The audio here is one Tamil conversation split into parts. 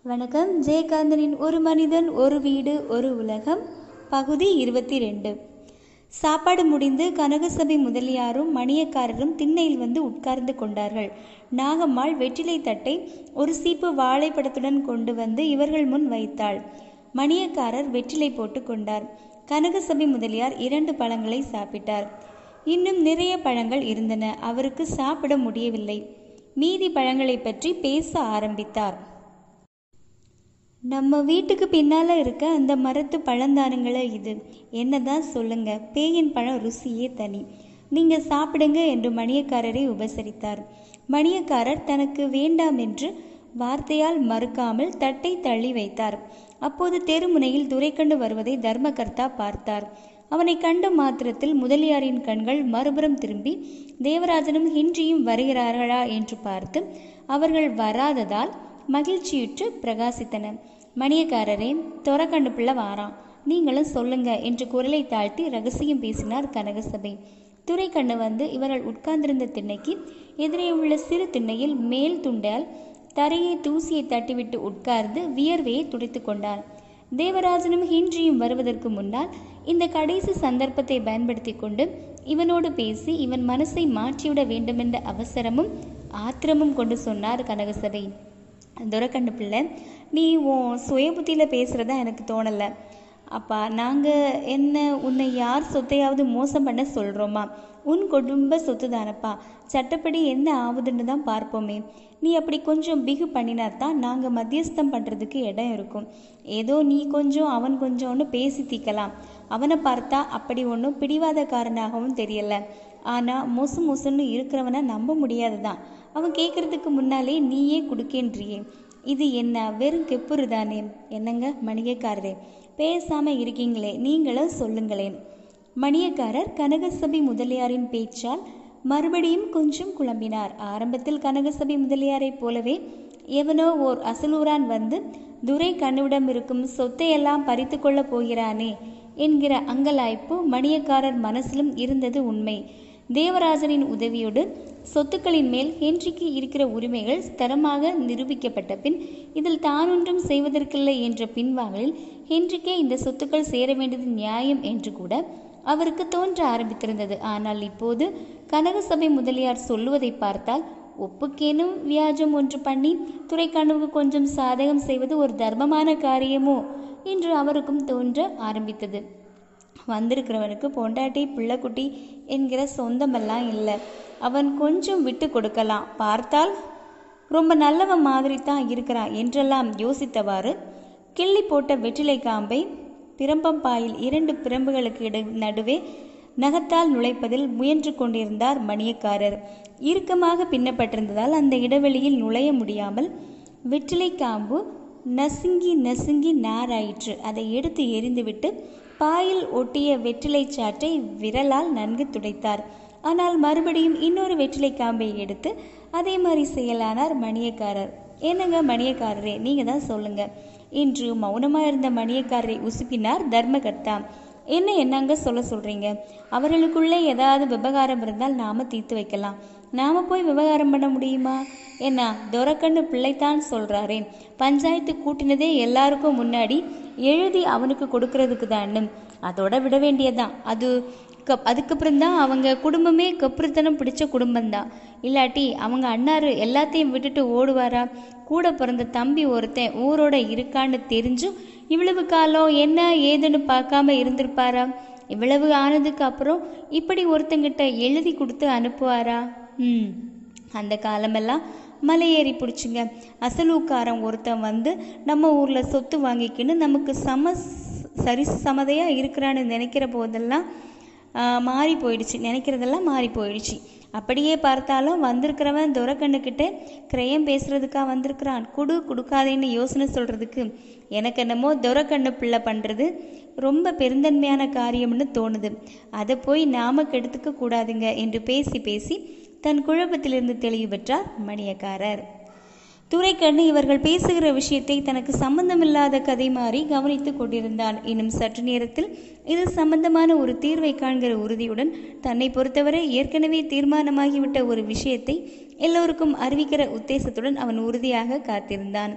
வணக்கம் ஜெயகாந்தனின் ஒரு மனிதன் ஒரு வீடு ஒரு உலகம் பகுதி இருபத்தி ரெண்டு சாப்பாடு முடிந்து கனகசபை முதலியாரும் மணியக்காரரும் திண்ணையில் வந்து உட்கார்ந்து கொண்டார்கள் நாகம்மாள் வெற்றிலை தட்டை ஒரு சீப்பு வாழைப்படத்துடன் கொண்டு வந்து இவர்கள் முன் வைத்தாள் மணியக்காரர் வெற்றிலை போட்டு கொண்டார் கனகசபை முதலியார் இரண்டு பழங்களை சாப்பிட்டார் இன்னும் நிறைய பழங்கள் இருந்தன அவருக்கு சாப்பிட முடியவில்லை மீதி பழங்களை பற்றி பேச ஆரம்பித்தார் நம்ம வீட்டுக்கு பின்னால இருக்க அந்த மரத்து பழந்தானுங்களே இது என்னதான் சொல்லுங்க பேயின் பழம் ருசியே தனி நீங்க சாப்பிடுங்க என்று மணியக்காரரை உபசரித்தார் மணியக்காரர் தனக்கு வேண்டாம் என்று வார்த்தையால் மறுக்காமல் தட்டை தள்ளி வைத்தார் அப்போது தெருமுனையில் துரைக்கண்டு வருவதை தர்மகர்த்தா பார்த்தார் அவனை கண்ட மாத்திரத்தில் முதலியாரின் கண்கள் மறுபுறம் திரும்பி தேவராஜனும் ஹின்றியும் வருகிறார்களா என்று பார்த்து அவர்கள் வராததால் மகிழ்ச்சியுற்று பிரகாசித்தன மணியக்காரரே தொரக்கண்டு பிள்ளை வாரான் நீங்களும் சொல்லுங்க என்று குரலை தாழ்த்தி ரகசியம் பேசினார் கனகசபை துரைக்கண்ணு வந்து இவர்கள் உட்கார்ந்திருந்த திண்ணைக்கு எதிரே உள்ள சிறு திண்ணையில் மேல் துண்டால் தரையை தூசியை தட்டிவிட்டு உட்கார்ந்து வியர்வையை துடைத்து கொண்டான் தேவராஜனும் ஹின்றியும் வருவதற்கு முன்னால் இந்த கடைசி சந்தர்ப்பத்தை பயன்படுத்தி கொண்டு இவனோடு பேசி இவன் மனசை மாற்றிவிட வேண்டுமென்ற அவசரமும் ஆத்திரமும் கொண்டு சொன்னார் கனகசபை துரக்கண்டு பிள்ளை நீ உன் சுய புத்தியில் பேசுகிறதா எனக்கு தோணலை அப்பா நாங்கள் என்ன உன்னை யார் சொத்தையாவது மோசம் பண்ண சொல்கிறோமா உன் குடும்ப சொத்து தானப்பா சட்டப்படி என்ன ஆகுதுன்னு தான் பார்ப்போமே நீ அப்படி கொஞ்சம் பிகு பண்ணினா தான் நாங்கள் மத்தியஸ்தம் பண்ணுறதுக்கு இடம் இருக்கும் ஏதோ நீ கொஞ்சம் அவன் கொஞ்சம்னு பேசி தீக்கலாம் அவனை பார்த்தா அப்படி ஒன்றும் பிடிவாதக்காரனாகவும் தெரியல ஆனால் மொசு மொசுன்னு இருக்கிறவனை நம்ப முடியாது தான் அவன் கேட்கறதுக்கு முன்னாலே நீயே கொடுக்கேன்றியே இது என்ன வெறும் கெப்புரு தானே என்னங்க மணியக்காரரே பேசாம இருக்கீங்களே நீங்களும் சொல்லுங்களேன் மணியக்காரர் கனகசபை முதலியாரின் பேச்சால் மறுபடியும் கொஞ்சம் குழம்பினார் ஆரம்பத்தில் கனகசபை முதலியாரைப் போலவே எவனோ ஓர் அசலூரான் வந்து துரை கண்ணுவிடம் இருக்கும் சொத்தையெல்லாம் பறித்து கொள்ளப் போகிறானே என்கிற அங்கலாய்ப்பு மணியக்காரர் மனசிலும் இருந்தது உண்மை தேவராஜனின் உதவியோடு சொத்துக்களின் மேல் ஹென்றிக்கு இருக்கிற உரிமைகள் ஸ்திரமாக நிரூபிக்கப்பட்ட பின் இதில் தானொன்றும் செய்வதற்கில்லை என்ற பின்வாங்கலில் ஹென்றிக்கே இந்த சொத்துக்கள் சேர வேண்டியது நியாயம் என்று கூட அவருக்கு தோன்ற ஆரம்பித்திருந்தது ஆனால் இப்போது கனகசபை முதலியார் சொல்லுவதை பார்த்தால் ஒப்புக்கேனும் வியாஜம் ஒன்று பண்ணி துறைக்கண்ணுவுக்கு கொஞ்சம் சாதகம் செய்வது ஒரு தர்மமான காரியமோ என்று அவருக்கும் தோன்ற ஆரம்பித்தது வந்திருக்கிறவனுக்கு பொண்டாட்டி பிள்ளைக்குட்டி என்கிற சொந்தமெல்லாம் இல்லை அவன் கொஞ்சம் விட்டு கொடுக்கலாம் பார்த்தால் ரொம்ப நல்லவன் மாதிரி தான் இருக்கிறான் என்றெல்லாம் யோசித்தவாறு கிள்ளி போட்ட வெற்றிலை காம்பை பிரம்பம்பாயில் இரண்டு பிரம்புகளுக்கு இட நடுவே நகத்தால் நுழைப்பதில் முயன்று கொண்டிருந்தார் மணியக்காரர் இறுக்கமாக பின்னப்பட்டிருந்ததால் அந்த இடைவெளியில் நுழைய முடியாமல் வெற்றிலை காம்பு நசுங்கி நசுங்கி நாராயிற்று அதை எடுத்து எரிந்துவிட்டு பாயில் ஒட்டிய வெற்றிலை சாற்றை விரலால் நன்கு துடைத்தார் ஆனால் மறுபடியும் இன்னொரு வெற்றிலை காம்பை எடுத்து அதே மாதிரி செய்யலானார் மணியக்காரர் என்னங்க மணியக்காரரே நீங்க தான் சொல்லுங்க இன்று மௌனமா இருந்த மணியக்காரரை உசுப்பினார் தர்மகர்த்தா என்ன என்னங்க சொல்ல சொல்றீங்க அவர்களுக்குள்ளே ஏதாவது விவகாரம் இருந்தால் நாம தீர்த்து வைக்கலாம் நாம போய் விவகாரம் பண்ண முடியுமா என்ன துரக்கண்ணு பிள்ளைத்தான் சொல்றாரே பஞ்சாயத்து கூட்டினதே எல்லாருக்கும் முன்னாடி எழுதி அவனுக்கு கொடுக்கறதுக்கு தான் அதோட விட வேண்டியதான் அது கப் அதுக்கப்புறம் தான் அவங்க குடும்பமே கப்புறுத்தனம் பிடிச்ச குடும்பம்தான் இல்லாட்டி அவங்க அண்ணாரு எல்லாத்தையும் விட்டுட்டு ஓடுவாரா கூட பிறந்த தம்பி ஒருத்தன் ஊரோட இருக்கான்னு தெரிஞ்சும் இவ்வளவு காலம் என்ன ஏதுன்னு பார்க்காம இருந்திருப்பாரா இவ்வளவு ஆனதுக்கு அப்புறம் இப்படி ஒருத்தங்கிட்ட எழுதி கொடுத்து அனுப்புவாரா ம் அந்த காலமெல்லாம் மலை ஏறி பிடிச்சிங்க அசலூக்காரன் ஒருத்தன் வந்து நம்ம ஊரில் சொத்து வாங்கிக்கின்னு நமக்கு சம சரி சமதையாக இருக்கிறான்னு நினைக்கிற போதெல்லாம் மாறி போயிடுச்சு நினைக்கிறதெல்லாம் மாறி போயிடுச்சு அப்படியே பார்த்தாலும் வந்திருக்கிறவன் துரக்கண்ணுக்கிட்ட கிரயம் பேசுறதுக்கா வந்திருக்கிறான் குடு கொடுக்காதேன்னு யோசனை சொல்றதுக்கு எனக்கு என்னமோ துரக்கண்ணு பிள்ளை பண்ணுறது ரொம்ப பெருந்தன்மையான காரியம்னு தோணுது அதை போய் நாம கெடுத்துக்க கூடாதுங்க என்று பேசி பேசி தன் குழப்பத்திலிருந்து தெளிவு பெற்றார் மணியக்காரர் துரைக்கண்ணு இவர்கள் பேசுகிற விஷயத்தை தனக்கு சம்பந்தமில்லாத கதை மாறி கவனித்துக் கொண்டிருந்தான் இன்னும் சற்று நேரத்தில் இது சம்பந்தமான ஒரு தீர்வை காண்கிற உறுதியுடன் தன்னை பொறுத்தவரை ஏற்கனவே தீர்மானமாகிவிட்ட ஒரு விஷயத்தை எல்லோருக்கும் அறிவிக்கிற உத்தேசத்துடன் அவன் உறுதியாக காத்திருந்தான்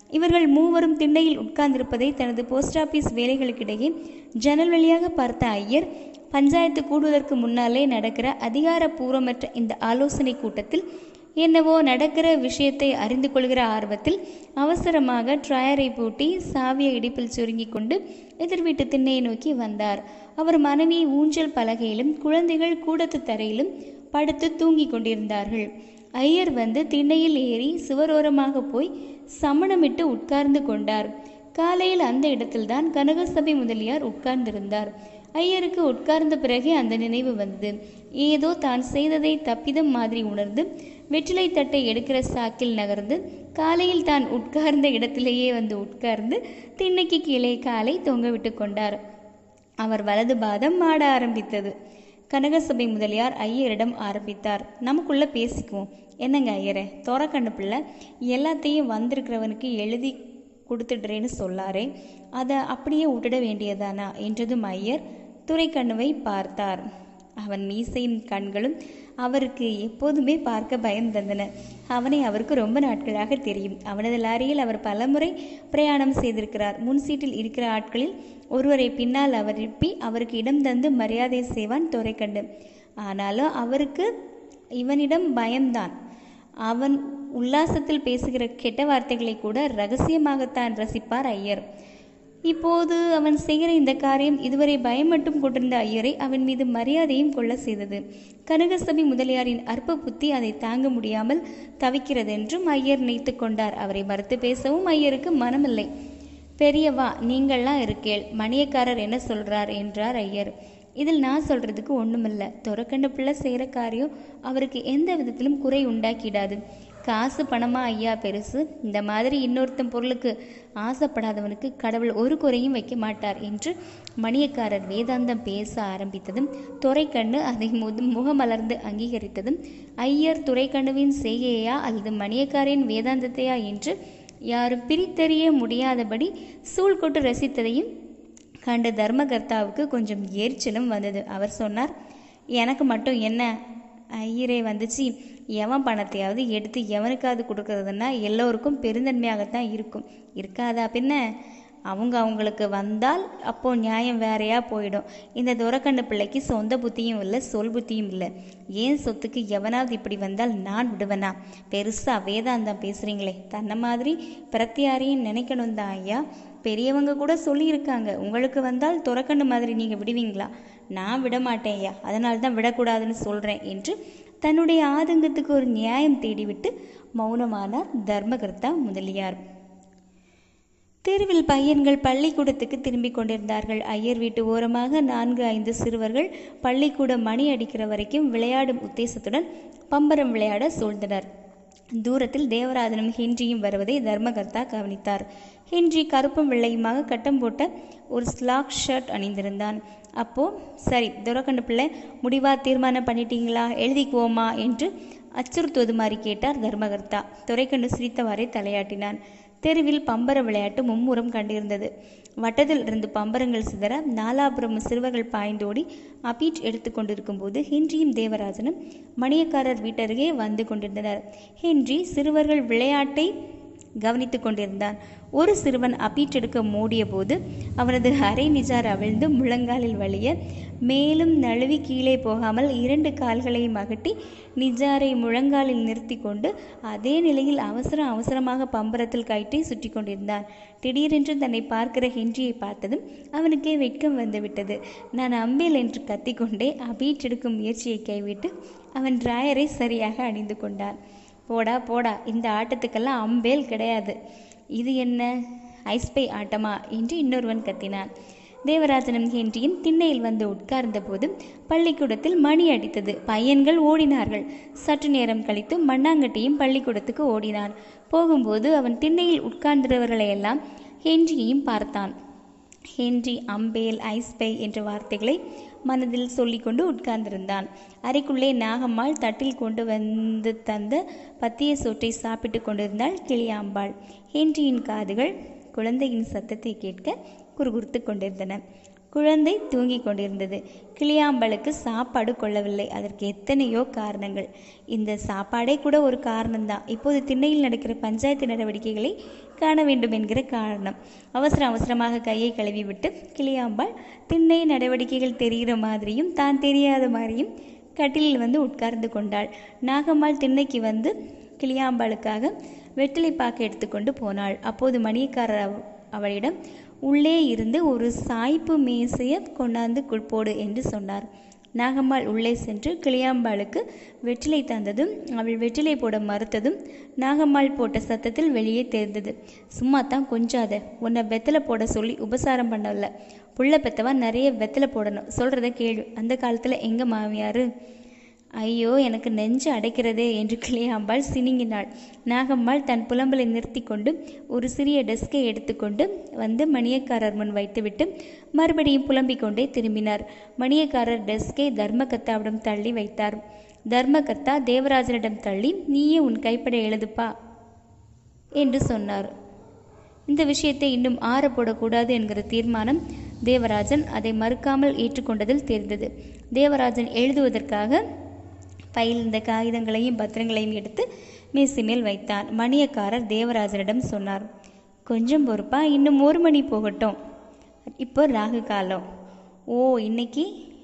இவர்கள் மூவரும் திண்ணையில் உட்கார்ந்திருப்பதை தனது போஸ்ட் ஆபீஸ் வேலைகளுக்கிடையே ஜன்னல் வழியாக பார்த்த ஐயர் பஞ்சாயத்து கூடுவதற்கு முன்னாலே நடக்கிற அதிகாரப்பூர்வமற்ற இந்த ஆலோசனை கூட்டத்தில் என்னவோ நடக்கிற விஷயத்தை அறிந்து கொள்கிற ஆர்வத்தில் அவசரமாக ட்ராயரை பூட்டி சாவியை இடிப்பில் சுருங்கி கொண்டு எதிர் வீட்டு திண்ணையை நோக்கி வந்தார் அவர் மனைவி ஊஞ்சல் பலகையிலும் குழந்தைகள் கூடத்து தரையிலும் படுத்து தூங்கிக் கொண்டிருந்தார்கள் ஐயர் வந்து திண்ணையில் ஏறி சுவரோரமாக போய் சமணமிட்டு உட்கார்ந்து கொண்டார் காலையில் அந்த இடத்தில்தான் கனகசபை முதலியார் உட்கார்ந்திருந்தார் ஐயருக்கு உட்கார்ந்த பிறகே அந்த நினைவு வந்தது ஏதோ தான் செய்ததை தப்பிதம் மாதிரி உணர்ந்து வெற்றிலை தட்டை எடுக்கிற சாக்கில் நகர்ந்து காலையில் தான் உட்கார்ந்த இடத்திலேயே வந்து உட்கார்ந்து திண்ணைக்கு கீழே காலை தொங்கவிட்டு கொண்டார் அவர் வலது பாதம் மாட ஆரம்பித்தது கனகசபை முதலியார் ஐயரிடம் ஆரம்பித்தார் நமக்குள்ள பேசிக்குவோம் என்னங்க ஐயரே தோரக்கண்ணு பிள்ளை எல்லாத்தையும் வந்திருக்கிறவனுக்கு எழுதி கொடுத்துடுறேன்னு சொல்லாரே அதை அப்படியே விட்டுட வேண்டியதானா என்றதும் ஐயர் துரைக்கண்ணுவை பார்த்தார் அவன் மீசையும் கண்களும் அவருக்கு எப்போதுமே பார்க்க பயம் தந்தன அவனை அவருக்கு ரொம்ப நாட்களாக தெரியும் அவனது லாரியில் அவர் பலமுறை பிரயாணம் செய்திருக்கிறார் முன் சீட்டில் இருக்கிற ஆட்களில் ஒருவரை பின்னால் அவர் எழுப்பி அவருக்கு இடம் தந்து மரியாதை செய்வான் துரைக்கண்டு ஆனாலும் அவருக்கு இவனிடம் பயம்தான் அவன் உல்லாசத்தில் பேசுகிற கெட்ட வார்த்தைகளை கூட ரகசியமாகத்தான் ரசிப்பார் ஐயர் இப்போது அவன் செய்கிற இந்த காரியம் இதுவரை பயம் மட்டும் கொண்டிருந்த ஐயரை அவன் மீது மரியாதையும் கொள்ள செய்தது கனகசபை முதலியாரின் அற்ப புத்தி அதை தாங்க முடியாமல் தவிக்கிறதென்றும் ஐயர் நினைத்து கொண்டார் அவரை மறுத்து பேசவும் ஐயருக்கு மனமில்லை பெரியவா நீங்கள்லாம் இருக்கேள் மணியக்காரர் என்ன சொல்றார் என்றார் ஐயர் இதில் நான் சொல்றதுக்கு ஒண்ணுமில்ல துறக்கண்ட பிள்ளை செய்கிற காரியம் அவருக்கு எந்த விதத்திலும் குறை உண்டாக்கிடாது காசு பணமா ஐயா பெருசு இந்த மாதிரி இன்னொருத்தன் பொருளுக்கு ஆசைப்படாதவனுக்கு கடவுள் ஒரு குறையும் வைக்க மாட்டார் என்று மணியக்காரர் வேதாந்தம் பேச ஆரம்பித்ததும் துரைக்கண்ணு அதை முது முகமலர்ந்து அங்கீகரித்ததும் ஐயர் துரைக்கண்ணுவின் செய்கையா அல்லது மணியக்காரின் வேதாந்தத்தையா என்று யாரும் பிரித்தறிய முடியாதபடி சூழ் கொட்டு ரசித்ததையும் கண்ட தர்மகர்த்தாவுக்கு கொஞ்சம் எரிச்சலும் வந்தது அவர் சொன்னார் எனக்கு மட்டும் என்ன ஐயரே வந்துச்சு எவன் பணத்தையாவது எடுத்து எவனுக்காவது கொடுக்கறதுன்னா எல்லோருக்கும் பெருந்தன்மையாகத்தான் இருக்கும் இருக்காதா பின்ன அவங்க அவங்களுக்கு வந்தால் அப்போ நியாயம் வேறையா போயிடும் இந்த துரக்கண்ணு பிள்ளைக்கு சொந்த புத்தியும் இல்லை சொல் புத்தியும் இல்லை ஏன் சொத்துக்கு எவனாவது இப்படி வந்தால் நான் விடுவேனா பெருசா வேதாந்தம் பேசுறீங்களே தன்னை மாதிரி பிரத்தியாரையும் நினைக்கணும் தான் ஐயா பெரியவங்க கூட சொல்லியிருக்காங்க உங்களுக்கு வந்தால் துறக்கண்ணு மாதிரி நீங்க விடுவீங்களா நான் விட மாட்டேன் ஐயா அதனால தான் விடக்கூடாதுன்னு சொல்றேன் என்று தன்னுடைய ஆதங்கத்துக்கு ஒரு நியாயம் தேடிவிட்டு மௌனமானார் தர்மகர்த்தா முதலியார் தெருவில் பையன்கள் பள்ளிக்கூடத்துக்கு திரும்பிக் கொண்டிருந்தார்கள் ஐயர் வீட்டு ஓரமாக நான்கு ஐந்து சிறுவர்கள் பள்ளிக்கூட மணி அடிக்கிற வரைக்கும் விளையாடும் உத்தேசத்துடன் பம்பரம் விளையாட சூழ்ந்தனர் தூரத்தில் தேவராஜனும் ஹென்ரியும் வருவதை தர்மகர்த்தா கவனித்தார் ஹென்றி கருப்பும் வெள்ளையுமாக கட்டம் போட்ட ஒரு ஸ்லாக் ஷர்ட் அணிந்திருந்தான் அப்போ சரி துரக்கண்டு பிள்ளை முடிவா தீர்மானம் பண்ணிட்டீங்களா எழுதிக்குவோமா என்று அச்சுறுத்துவது மாதிரி கேட்டார் தர்மகர்த்தா துரைக்கண்டு சிரித்தவாறே தலையாட்டினான் தெருவில் பம்பர விளையாட்டு மும்முரம் கண்டிருந்தது வட்டத்தில் இருந்து பம்பரங்கள் சிதற நாலாபுரம் சிறுவர்கள் பாய்ந்தோடி அப்பீட் எடுத்து கொண்டிருக்கும் போது ஹென்ரியும் தேவராஜனும் மணியக்காரர் வீட்டருகே வந்து கொண்டிருந்தனர் ஹென்றி சிறுவர்கள் விளையாட்டை கவனித்துக் கொண்டிருந்தான் ஒரு சிறுவன் அப்பீட் எடுக்க மூடிய போது அவனது அரை நிஜார் அவிழ்ந்து முழங்காலில் வழிய மேலும் நழுவி கீழே போகாமல் இரண்டு கால்களையும் அகட்டி நிஜாரை முழங்காலில் நிறுத்தி கொண்டு அதே நிலையில் அவசரம் அவசரமாக பம்பரத்தில் கயிற்றை சுற்றி கொண்டிருந்தான் திடீரென்று தன்னை பார்க்கிற ஹென்ரியை பார்த்ததும் அவனுக்கே வெட்கம் வந்துவிட்டது நான் அம்பேல் என்று கத்திக்கொண்டே அபீட் எடுக்கும் முயற்சியை கைவிட்டு அவன் டிராயரை சரியாக அணிந்து கொண்டான் போடா போடா இந்த ஆட்டத்துக்கெல்லாம் அம்பேல் கிடையாது இது என்ன ஐஸ்பை ஆட்டமா என்று இன்னொருவன் கத்தினான் தேவராஜனும் ஹென்ரியும் திண்ணையில் வந்து உட்கார்ந்த போது பள்ளிக்கூடத்தில் மணி அடித்தது பையன்கள் ஓடினார்கள் சற்று நேரம் கழித்து மண்ணாங்கட்டியும் பள்ளிக்கூடத்துக்கு ஓடினான் போகும்போது அவன் திண்ணையில் உட்கார்ந்தவர்களையெல்லாம் ஹென்ரியையும் பார்த்தான் ஹென்றி அம்பேல் ஐஸ்பை என்ற வார்த்தைகளை மனதில் சொல்லிக்கொண்டு உட்கார்ந்திருந்தான் அறைக்குள்ளே நாகம்மாள் தட்டில் கொண்டு வந்து தந்த பத்திய சோற்றை சாப்பிட்டு கொண்டிருந்தாள் கிளியாம்பாள் ஹென்ரியின் காதுகள் குழந்தையின் சத்தத்தை கேட்க குறுகுறுத்து கொண்டிருந்தன குழந்தை தூங்கிக் கொண்டிருந்தது கிளியாம்பலுக்கு சாப்பாடு கொள்ளவில்லை அதற்கு எத்தனையோ காரணங்கள் இந்த சாப்பாடே கூட ஒரு காரணம்தான் இப்போது திண்ணையில் நடக்கிற பஞ்சாயத்து நடவடிக்கைகளை காண வேண்டும் என்கிற காரணம் அவசர அவசரமாக கையை கழுவி விட்டு கிளியாம்பாள் திண்ணை நடவடிக்கைகள் தெரிகிற மாதிரியும் தான் தெரியாத மாதிரியும் கட்டிலில் வந்து உட்கார்ந்து கொண்டாள் நாகம்மாள் திண்ணைக்கு வந்து கிளியாம்பாளுக்காக வெற்றிலை பாக்கு எடுத்துக்கொண்டு போனாள் அப்போது மணியக்காரர் அவ- அவளிடம் உள்ளே இருந்து ஒரு சாய்ப்பு மேசையை கொண்டாந்து கு- போடு என்று சொன்னார் நாகம்மாள் உள்ளே சென்று கிளியாம்பாளுக்கு வெற்றிலை தந்ததும் அவள் வெற்றிலை போட மறுத்ததும் நாகம்மாள் போட்ட சத்தத்தில் வெளியே தெரிந்தது சும்மா தான் கொஞ்சாத உன்னை வெத்தலை போட சொல்லி உபசாரம் பண்ணல புள்ள பெத்தவா நிறைய வெத்தலை போடணும் சொல்கிறத கேளு அந்த காலத்தில் எங்க மாமியார் ஐயோ எனக்கு நெஞ்சு அடைக்கிறதே என்று கிளியாம்பாள் சினிங்கினாள் நாகம்மாள் தன் புலம்பலை நிறுத்தி கொண்டு ஒரு சிறிய டெஸ்கை எடுத்துக்கொண்டு வந்து மணியக்காரர் முன் வைத்துவிட்டு மறுபடியும் புலம்பிக் கொண்டே திரும்பினார் மணியக்காரர் டெஸ்கை தர்மகர்த்தாவிடம் தள்ளி வைத்தார் தர்மகர்த்தா தேவராஜனிடம் தள்ளி நீயே உன் கைப்பட எழுதுப்பா என்று சொன்னார் இந்த விஷயத்தை இன்னும் ஆற போடக்கூடாது என்கிற தீர்மானம் தேவராஜன் அதை மறுக்காமல் ஏற்றுக்கொண்டதில் தெரிந்தது தேவராஜன் எழுதுவதற்காக பையில் இருந்த காகிதங்களையும் பத்திரங்களையும் எடுத்து மேசை மேல் வைத்தான் மணியக்காரர் தேவராஜனிடம் சொன்னார் கொஞ்சம் பொறுப்பா இன்னும் ஒரு மணி போகட்டும் இப்போ ராகு காலம் ஓ இன்னைக்கு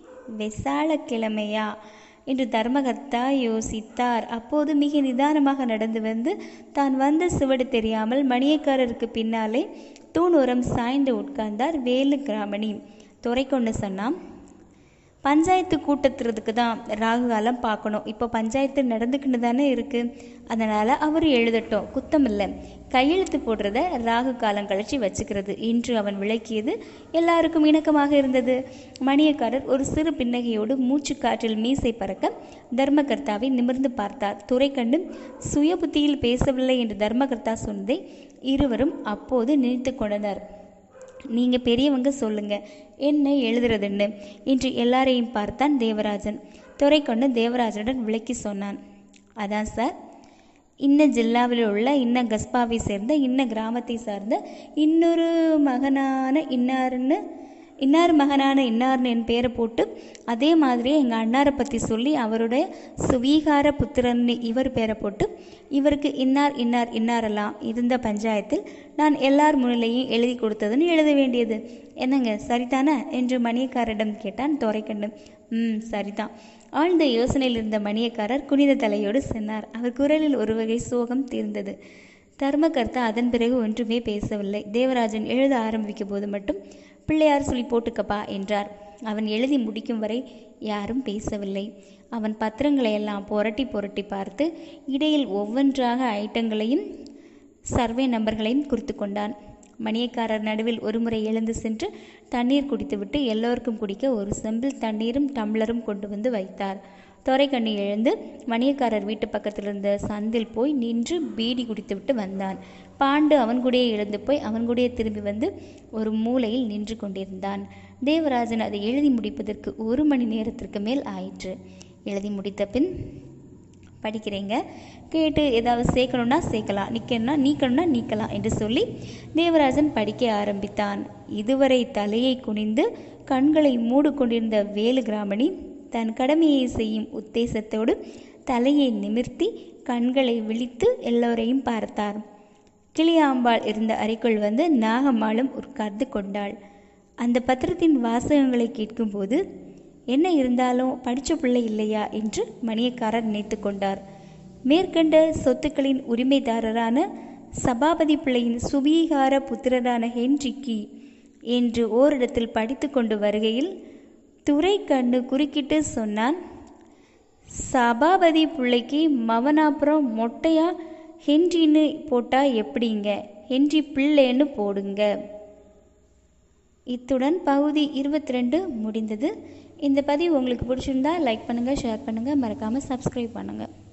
வெசாலக்கிழமையா என்று தர்மகர்த்தா யோசித்தார் அப்போது மிக நிதானமாக நடந்து வந்து தான் வந்த சுவடு தெரியாமல் மணியக்காரருக்கு பின்னாலே தூணோரம் சாய்ந்து உட்கார்ந்தார் வேலு கிராமணி துரைக்கொண்டு சொன்னான் பஞ்சாயத்து கூட்டத்துறதுக்கு தான் ராகு காலம் பார்க்கணும் இப்போ பஞ்சாயத்து நடந்துக்கிட்டு தானே இருக்குது அதனால் அவர் எழுதட்டும் குத்தம் இல்லை கையெழுத்து போடுறத ராகு காலம் கழிச்சு வச்சுக்கிறது இன்று அவன் விளக்கியது எல்லாருக்கும் இணக்கமாக இருந்தது மணியக்காரர் ஒரு சிறு பின்னகையோடு மூச்சு காற்றில் மீசை பறக்க தர்மகர்த்தாவை நிமிர்ந்து பார்த்தார் துரைக்கண்டு சுய புத்தியில் பேசவில்லை என்று தர்மகர்த்தா சொன்னதை இருவரும் அப்போது நினைத்து கொண்டனர் நீங்க பெரியவங்க சொல்லுங்க என்ன எழுதுறதுன்னு என்று எல்லாரையும் பார்த்தான் தேவராஜன் துரைக்கொண்டு தேவராஜனுடன் விளக்கி சொன்னான் அதான் சார் இன்ன ஜில்லாவில் உள்ள இன்ன கஸ்பாவை சேர்ந்த இன்ன கிராமத்தை சார்ந்த இன்னொரு மகனான இன்னாருன்னு இன்னார் மகனான இன்னார்னு என் பேரை போட்டு அதே மாதிரியே எங்கள் அண்ணாரை பற்றி சொல்லி அவருடைய சுவீகார புத்திரன்னு இவர் பேரை போட்டு இவருக்கு இன்னார் இன்னார் இன்னாரெல்லாம் இருந்த பஞ்சாயத்தில் நான் எல்லார் முன்னிலையும் எழுதி கொடுத்ததுன்னு எழுத வேண்டியது என்னங்க சரிதானே என்று மணியக்காரரிடம் கேட்டான் துரைக்கண்ணு ம் சரிதான் ஆழ்ந்த யோசனையில் இருந்த மணியக்காரர் குனித தலையோடு சென்னார் அவர் குரலில் ஒரு வகை சோகம் தீர்ந்தது தர்மகர்த்தா அதன் பிறகு ஒன்றுமே பேசவில்லை தேவராஜன் எழுத ஆரம்பிக்கும் போது மட்டும் பிள்ளையார் சொல்லி போட்டுக்கப்பா என்றார் அவன் எழுதி முடிக்கும் வரை யாரும் பேசவில்லை அவன் பத்திரங்களை எல்லாம் புரட்டி புரட்டி பார்த்து இடையில் ஒவ்வொன்றாக ஐட்டங்களையும் சர்வே நம்பர்களையும் குறித்து கொண்டான் மணியக்காரர் நடுவில் ஒருமுறை எழுந்து சென்று தண்ணீர் குடித்துவிட்டு எல்லோருக்கும் குடிக்க ஒரு செம்பில் தண்ணீரும் டம்ளரும் கொண்டு வந்து வைத்தார் துரைக்கண்ணி எழுந்து மணியக்காரர் வீட்டு பக்கத்தில் இருந்த சந்தில் போய் நின்று பீடி குடித்துவிட்டு வந்தான் பாண்டு அவன் கூடயே எழுந்து போய் அவன் கூடயே திரும்பி வந்து ஒரு மூலையில் நின்று கொண்டிருந்தான் தேவராஜன் அதை எழுதி முடிப்பதற்கு ஒரு மணி நேரத்திற்கு மேல் ஆயிற்று எழுதி முடித்த பின் படிக்கிறீங்க கேட்டு ஏதாவது சேர்க்கணும்னா சேர்க்கலாம் நிற்கணும்னா நீக்கணும்னா நீக்கலாம் என்று சொல்லி தேவராஜன் படிக்க ஆரம்பித்தான் இதுவரை தலையை குனிந்து கண்களை மூடிக்கொண்டிருந்த வேலு கிராமணி தன் கடமையை செய்யும் உத்தேசத்தோடு தலையை நிமிர்த்தி கண்களை விழித்து எல்லோரையும் பார்த்தார் கிளியாம்பாள் இருந்த அறைக்குள் வந்து நாகம்மாளும் உட்கார்ந்து கொண்டாள் அந்த பத்திரத்தின் வாசகங்களை கேட்கும்போது என்ன இருந்தாலும் படித்த பிள்ளை இல்லையா என்று மணியக்காரர் நினைத்து கொண்டார் மேற்கண்ட சொத்துக்களின் உரிமைதாரரான சபாபதி பிள்ளையின் சுவீகார புத்திரரான ஹென்றிக்கு என்று ஓரிடத்தில் படித்து கொண்டு வருகையில் துரை கண்ணு குறுக்கிட்டு சொன்னான் சபாபதி பிள்ளைக்கு மவனாப்புறம் மொட்டையா ஹென்றின்னு போட்டா எப்படிங்க ஹென்றி பிள்ளைன்னு போடுங்க இத்துடன் பகுதி இருபத்தி ரெண்டு முடிந்தது இந்த பதிவு உங்களுக்கு பிடிச்சிருந்தா லைக் பண்ணுங்கள் ஷேர் பண்ணுங்கள் மறக்காமல் சப்ஸ்கிரைப் பண்ணுங்கள்